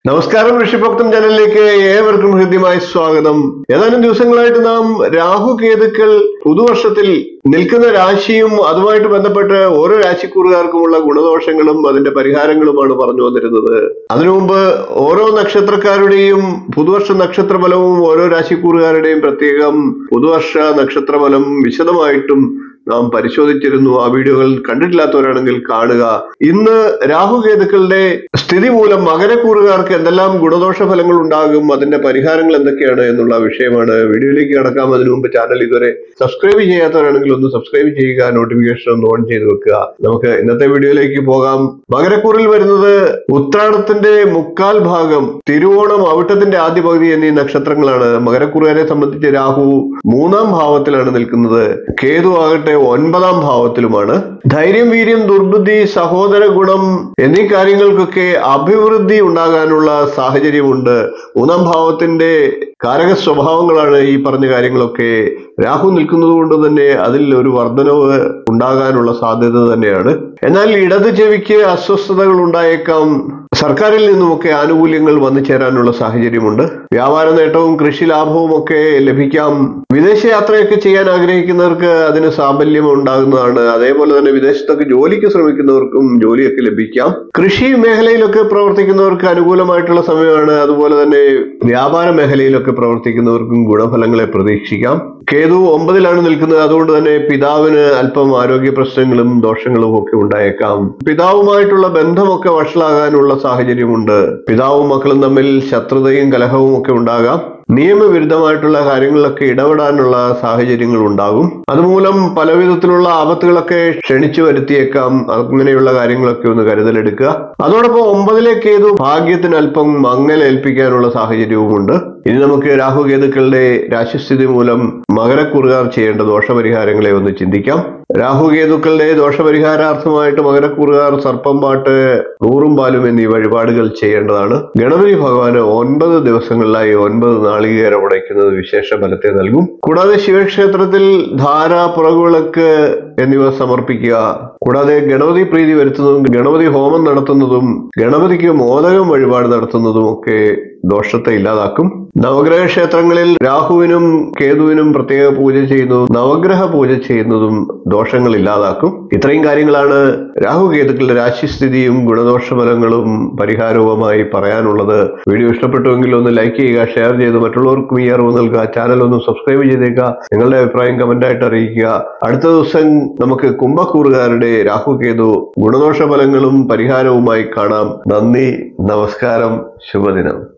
നമസ്കാരം ഋഷിഭക്തം ചാനലിലേക്ക് ഏവർക്കും ഹൃദ്യമായി സ്വാഗതം ഏതാനും ദിവസങ്ങളായിട്ട് നാം രാഹു കേതുക്കൾ പുതുവർഷത്തിൽ നിൽക്കുന്ന രാശിയും അതുമായിട്ട് ബന്ധപ്പെട്ട് ഓരോ രാശിക്കൂറുകാർക്കുമുള്ള ഗുണദോഷങ്ങളും അതിന്റെ പരിഹാരങ്ങളുമാണ് പറഞ്ഞു വന്നിരുന്നത് അതിനു മുമ്പ് ഓരോ നക്ഷത്രക്കാരുടെയും പുതുവർഷ നക്ഷത്രഫലവും ഓരോ രാശിക്കൂറുകാരുടെയും പ്രത്യേകം പുതുവർഷ നക്ഷത്രഫലം വിശദമായിട്ടും നാം പരിശോധിച്ചിരുന്നു ആ വീഡിയോകൾ കണ്ടിട്ടില്ലാത്തവരാണെങ്കിൽ കാണുക ഇന്ന് രാഹുകേതുക്കളുടെ സ്ഥിതി മൂലം മകരക്കൂറുകാർക്ക് എന്തെല്ലാം ഗുണദോഷ ഫലങ്ങൾ ഉണ്ടാകും അതിന്റെ പരിഹാരങ്ങൾ എന്തൊക്കെയാണ് എന്നുള്ള വിഷയമാണ് വീഡിയോയിലേക്ക് കടക്കാം അതിനു മുമ്പ് ചാനൽ ഇതുവരെ സബ്സ്ക്രൈബ് ചെയ്യാത്തവരാണെങ്കിൽ ഒന്ന് സബ്സ്ക്രൈബ് ചെയ്യുക നോട്ടിഫിക്കേഷൻ ഒന്ന് ഓൺ ചെയ്ത് വെക്കുക നമുക്ക് ഇന്നത്തെ വീഡിയോയിലേക്ക് പോകാം മകരക്കൂറിൽ വരുന്നത് ഉത്രാടത്തിന്റെ മുക്കാൽ ഭാഗം തിരുവോണം അവിട്ടത്തിന്റെ ആദ്യ പകുതി എന്നീ നക്ഷത്രങ്ങളാണ് മകരക്കൂറുകാരെ സംബന്ധിച്ച് രാഹു മൂന്നാം ഭാവത്തിലാണ് നിൽക്കുന്നത് കേതു ആകട്ടെ ഒൻപതാം ഭാവത്തിലുമാണ് ധൈര്യം വീര്യം ദുർബുദ്ധി സഹോദര ഗുണം എന്നീ കാര്യങ്ങൾക്കൊക്കെ അഭിവൃദ്ധി ഉണ്ടാകാനുള്ള സാഹചര്യമുണ്ട് മൂന്നാം ഭാവത്തിന്റെ കാരക സ്വഭാവങ്ങളാണ് ഈ പറഞ്ഞ കാര്യങ്ങളൊക്കെ രാഹു നിൽക്കുന്നത് കൊണ്ട് തന്നെ അതിൽ ഒരു വർധനവ് ഉണ്ടാകാനുള്ള സാധ്യത തന്നെയാണ് എന്നാൽ ഇടത് ചെവിക്ക് അസ്വസ്ഥതകൾ ഉണ്ടായേക്കാം സർക്കാരിൽ നിന്നുമൊക്കെ ആനുകൂല്യങ്ങൾ വന്നു ചേരാനുള്ള സാഹചര്യമുണ്ട് വ്യാപാര നേട്ടവും കൃഷി ലാഭവും ഒക്കെ ലഭിക്കാം വിദേശ യാത്രയൊക്കെ ചെയ്യാൻ ആഗ്രഹിക്കുന്നവർക്ക് അതിന് സാഫല്യം ഉണ്ടാകുന്നതാണ് അതേപോലെ തന്നെ വിദേശത്തൊക്കെ ജോലിക്ക് ശ്രമിക്കുന്നവർക്കും ജോലിയൊക്കെ ലഭിക്കാം കൃഷി മേഖലയിലൊക്കെ പ്രവർത്തിക്കുന്നവർക്ക് അനുകൂലമായിട്ടുള്ള സമയമാണ് അതുപോലെ തന്നെ വ്യാപാര മേഖലയിലൊക്കെ പ്രവർത്തിക്കുന്നവർക്കും ഗുണഫലങ്ങളെ പ്രതീക്ഷിക്കാം കേതു ഒമ്പതിലാണ് നിൽക്കുന്നത് അതുകൊണ്ട് തന്നെ പിതാവിന് അല്പം ആരോഗ്യ പ്രശ്നങ്ങളും ദോഷങ്ങളും ഒക്കെ ഉണ്ടായേക്കാം പിതാവുമായിട്ടുള്ള ബന്ധമൊക്കെ വഷളാകാനുള്ള സാഹചര്യമുണ്ട് പിതാവും മക്കളും തമ്മിൽ ശത്രുതയും കലഹവും ഒക്കെ ഉണ്ടാകാം നിയമവിരുദ്ധമായിട്ടുള്ള കാര്യങ്ങളിലൊക്കെ ഇടപെടാനുള്ള സാഹചര്യങ്ങൾ ഉണ്ടാകും അതുമൂലം പല വിധത്തിലുള്ള ആപത്തുകളൊക്കെ ക്ഷണിച്ചു വരുത്തിയേക്കാം അങ്ങനെയുള്ള കാര്യങ്ങളൊക്കെ ഒന്ന് കരുതലെടുക്കുക അതോടൊപ്പം ഒമ്പതിലേക്ക് ഏതു ഭാഗ്യത്തിന് അല്പം മങ്ങൽ ഏൽപ്പിക്കാനുള്ള സാഹചര്യവുമുണ്ട് ഇനി നമുക്ക് രാഹുകേതുക്കളുടെ രാശിസ്ഥിതി മൂലം മകരക്കുറുകാർ ചെയ്യേണ്ട ദോഷപരിഹാരങ്ങളെ ഒന്ന് ചിന്തിക്കാം രാഹുകേതുക്കളുടെ ദോഷപരിഹാരാർത്ഥമായിട്ട് മകരക്കുറുകാർ സർപ്പം പാട്ട് നൂറും പാലും എന്നീ വഴിപാടുകൾ ചെയ്യേണ്ടതാണ് ഗണപതി ഭഗവാന് ഒൻപത് ദിവസങ്ങളിലായി ഒൻപത് നാളികേരം ഉടയ്ക്കുന്നത് വിശേഷ ഫലത്തെ നൽകും കൂടാതെ ശിവക്ഷേത്രത്തിൽ ധാര പുറകുവിളക്ക് എന്നിവ സമർപ്പിക്കുക കൂടാതെ ഗണപതി പ്രീതി വരുത്തുന്നതും ഗണപതി ഹോമം നടത്തുന്നതും ഗണപതിക്ക് മോദകം വഴിപാട് നടത്തുന്നതും ഒക്കെ ദോഷത്തെ ഇല്ലാതാക്കും നവഗ്രഹ ക്ഷേത്രങ്ങളിൽ രാഹുവിനും കേതുവിനും പ്രത്യേക പൂജ ചെയ്യുന്നതും നവഗ്രഹ പൂജ ചെയ്യുന്നതും ദോഷങ്ങൾ ഇല്ലാതാക്കും ഇത്രയും കാര്യങ്ങളാണ് രാഹു കേതുക്കളുടെ രാശിസ്ഥിതിയും ഗുണദോഷ ഫലങ്ങളും പരിഹാരവുമായി പറയാനുള്ളത് വീഡിയോ ഇഷ്ടപ്പെട്ടുവെങ്കിൽ ഒന്ന് ലൈക്ക് ചെയ്യുക ഷെയർ ചെയ്ത് മറ്റുള്ളവർക്കും ഈ അറിവ് നൽകുക ചാനൽ ഒന്ന് സബ്സ്ക്രൈബ് ചെയ്തേക്കുക നിങ്ങളുടെ അഭിപ്രായം കമന്റായിട്ട് അറിയിക്കുക അടുത്ത ദിവസം നമുക്ക് കുംഭക്കൂറുകാരുടെ രാഹു കേതു ഗുണദോഷ ഫലങ്ങളും പരിഹാരവുമായി കാണാം നന്ദി നമസ്കാരം ശുഭദിനം